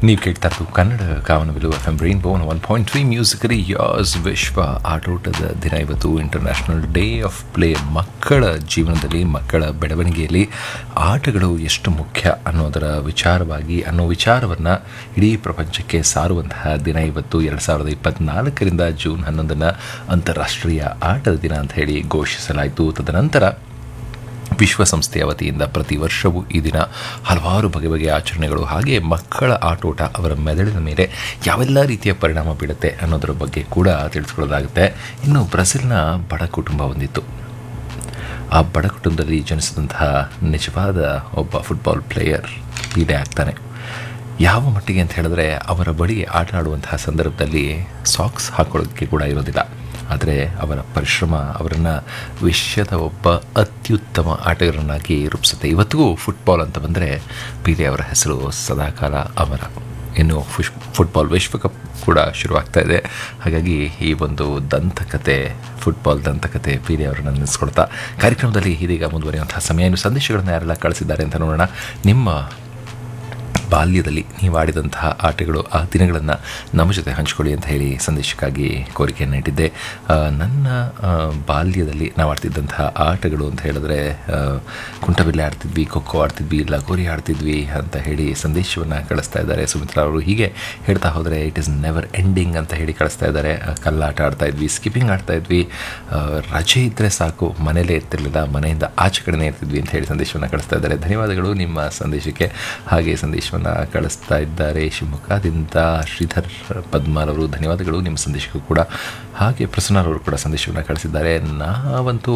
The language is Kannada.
ನೀವು ಕೇಳ್ತಾ ಇರೋದು ಕನ್ನಡ ಕಾವನವಿಲು F M rainbow one point three musically yours ವಿಶ್ವ ಆಟೋಟದ ದಿನ ಇವತ್ತು ಇಂಟರ್ನ್ಯಾಷನಲ್ ಡೇ ಆಫ್ ಪ್ಲೇ ಮಕ್ಕಳ ಜೀವನದಲ್ಲಿ ಮಕ್ಕಳ ಬೆಳವಣಿಗೆಯಲ್ಲಿ ಆಟಗಳು ಎಷ್ಟು ಮುಖ್ಯ ಅನ್ನೋದರ ವಿಚಾರವಾಗಿ ಅನ್ನೋ ವಿಚಾರವನ್ನು ಇಡೀ ಪ್ರಪಂಚಕ್ಕೆ ಸಾರುವಂತಹ ದಿನ ಇವತ್ತು ಎರಡು ಸಾವಿರದ ಇಪ್ಪತ್ನಾಲ್ಕರಿಂದ ಜೂನ್ ಹನ್ನೊಂದನ್ನು ಅಂತಾರಾಷ್ಟ್ರೀಯ ಆಟದ ದಿನ ಅಂತ ಹೇಳಿ ಘೋಷಿಸಲಾಯಿತು ತದನಂತರ ವಿಶ್ವಸಂಸ್ಥೆಯ ವತಿಯಿಂದ ಪ್ರತಿ ವರ್ಷವೂ ಈ ದಿನ ಹಲವಾರು ಬಗೆ ಬಗೆಯ ಆಚರಣೆಗಳು ಹಾಗೆ ಮಕ್ಕಳ ಆಟೋಟ ಅವರ ಮೆದುಳಿನ ಮೇಲೆ ಯಾವೆಲ್ಲ ರೀತಿಯ ಪರಿಣಾಮ ಬೀಳುತ್ತೆ ಅನ್ನೋದರ ಬಗ್ಗೆ ಕೂಡ ತಿಳಿಸ್ಕೊಳ್ಳೋದಾಗುತ್ತೆ ಇನ್ನು ಬ್ರೆಜಿಲ್ನ ಬಡ ಕುಟುಂಬ ಹೊಂದಿತ್ತು ಆ ಬಡ ಕುಟುಂಬದಲ್ಲಿ ಜನಿಸಿದಂತಹ ನಿಜವಾದ ಒಬ್ಬ ಫುಟ್ಬಾಲ್ ಪ್ಲೇಯರ್ ಇದೇ ಆಗ್ತಾನೆ ಯಾವ ಮಟ್ಟಿಗೆ ಅಂತ ಹೇಳಿದ್ರೆ ಅವರ ಬಳಿ ಆಟ ಆಡುವಂತಹ ಸಂದರ್ಭದಲ್ಲಿ ಸಾಕ್ಸ್ ಹಾಕೊಳ್ಳೋದಕ್ಕೆ ಕೂಡ ಇರೋದಿಲ್ಲ ಆದರೆ ಅವರ ಪರಿಶ್ರಮ ಅವರನ್ನು ವಿಶ್ವದ ಒಬ್ಬ ಅತ್ಯುತ್ತಮ ಆಟಗಾರನಾಗಿ ರೂಪಿಸುತ್ತೆ ಇವತ್ತಿಗೂ ಫುಟ್ಬಾಲ್ ಅಂತ ಬಂದರೆ ಪೀಲೆ ಅವರ ಹೆಸರು ಸದಾಕಾಲ ಅಮರ ಇನ್ನು ಫುಷ್ ಫುಟ್ಬಾಲ್ ವಿಶ್ವಕಪ್ ಕೂಡ ಶುರುವಾಗ್ತಾ ಇದೆ ಹಾಗಾಗಿ ಈ ಒಂದು ದಂತಕತೆ ಫುಟ್ಬಾಲ್ ದಂತಕತೆ ಪೀಲೆ ಅವರನ್ನು ನೆನೆಸ್ಕೊಳ್ತಾ ಕಾರ್ಯಕ್ರಮದಲ್ಲಿ ಇದೀಗ ಮುಂದುವರಿಯುವಂತಹ ಸಮಯ ಇನ್ನು ಸಂದೇಶಗಳನ್ನು ಯಾರೆಲ್ಲ ಕಳಿಸಿದ್ದಾರೆ ಅಂತ ನೋಡೋಣ ನಿಮ್ಮ ಬಾಲ್ಯದಲ್ಲಿ ನೀವು ಆಡಿದಂತಹ ಆಟಗಳು ಆ ದಿನಗಳನ್ನು ನಮ್ಮ ಜೊತೆ ಹಂಚ್ಕೊಳ್ಳಿ ಅಂತ ಹೇಳಿ ಸಂದೇಶಕ್ಕಾಗಿ ಕೋರಿಕೆಯನ್ನು ಇಟ್ಟಿದ್ದೆ ಆ, ನನ್ನ ಆ, ಬಾಲ್ಯದಲ್ಲಿ ನಾವು ಆಡ್ತಿದ್ದಂತಹ ಆಟಗಳು ಅಂತ ಹೇಳಿದ್ರೆ ಆ, ಕುಂಟಬಿಲ್ಲೆ ಆಡ್ತಿದ್ವಿ ಖೋಖೋ ಆಡ್ತಿದ್ವಿ ಲಗೋರಿ ಆಡ್ತಿದ್ವಿ ಅಂತ ಹೇಳಿ ಸಂದೇಶವನ್ನು ಕಳಿಸ್ತಾ ಇದ್ದಾರೆ ಸುಮಿತ್ರಾ ಅವರು ಹೀಗೆ ಹೇಳ್ತಾ ಹೋದರೆ ಇಟ್ ಇಸ್ ನೆವರ್ ಎಂಡಿಂಗ್ ಅಂತ ಹೇಳಿ ಕಳಿಸ್ತಾ ಇದ್ದಾರೆ ಆ, ಕಲ್ಲಾಟ ಆಡ್ತಾ ಇದ್ವಿ ಸ್ಕಿಪ್ಪಿಂಗ್ ಆಡ್ತಾ ಇದ್ವಿ ಆ, ರಜೆ ಇದ್ದರೆ ಸಾಕು ಮನೇಲೇ ಇರ್ತಿರ್ಲಿಲ್ಲ ಮನೆಯಿಂದ ಆಚೆ ಕಡೆನೇ ಇರ್ತಿದ್ವಿ ಅಂತ ಹೇಳಿ ಸಂದೇಶವನ್ನು ಕಳಿಸ್ತಾ ಇದ್ದಾರೆ ಧನ್ಯವಾದಗಳು ನಿಮ್ಮ ಸಂದೇಶಕ್ಕೆ ಹಾಗೆ ಸಂದೇಶವನ್ನು ಕಳಿಸ್ತಾ ಇದ್ದಾರೆ ಶಿವಮೊಗ್ಗದಿಂದ ಶ್ರೀಧರ್ ಪದ್ಮಾರ್ ಅವರು ಧನ್ಯವಾದಗಳು ನಿಮ್ಮ ಸಂದೇಶಕ್ಕೂ ಕೂಡ ಹಾಗೆ ಪ್ರಸನ್ನರವರು ಕೂಡ ಸಂದೇಶವನ್ನು ಕಳಿಸಿದ್ದಾರೆ ನಾವಂತೂ